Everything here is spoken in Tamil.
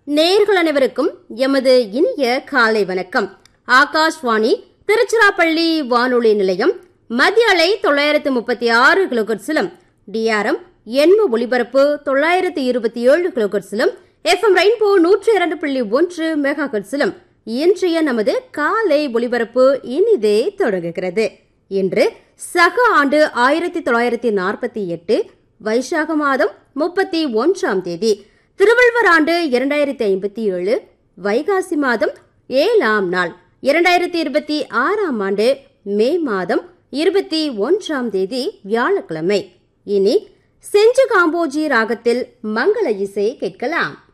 நேர்கள் அனைவருக்கும் எமது இனிய காலை வணக்கம் ஆகாஷ்வாணி திருச்சிராப்பள்ளி வானொலி நிலையம் மத்திய அலை தொள்ளாயிரத்து முப்பத்தி ஆறு கிலோகட்ஸிலும் டிஆர்எம் எண்ம ஒலிபரப்பு தொள்ளாயிரத்து இருபத்தி ஏழு கிலோகட்ஸிலும் எஃப்எம் ரெயின்போ நூற்றி இரண்டு புள்ளி ஒன்று மெகா கட்ஸிலும் இன்றைய நமது காலை ஒலிபரப்பு இனிதே தொடங்குகிறது இன்று சக ஆண்டு ஆயிரத்தி தொள்ளாயிரத்தி நாற்பத்தி எட்டு வைசாக மாதம் முப்பத்தி ஒன்றாம் தேதி திருவள்ளுவர் ஆண்டு இரண்டாயிரத்தி ஐம்பத்தி ஏழு வைகாசி மாதம் ஏழாம் நாள் இரண்டாயிரத்தி இருபத்தி ஆறாம் ஆண்டு மே மாதம் இருபத்தி ஒன்றாம் தேதி வியாழக்கிழமை இனி செஞ்சு காம்போஜி ராகத்தில் மங்கள இசை கேட்கலாம்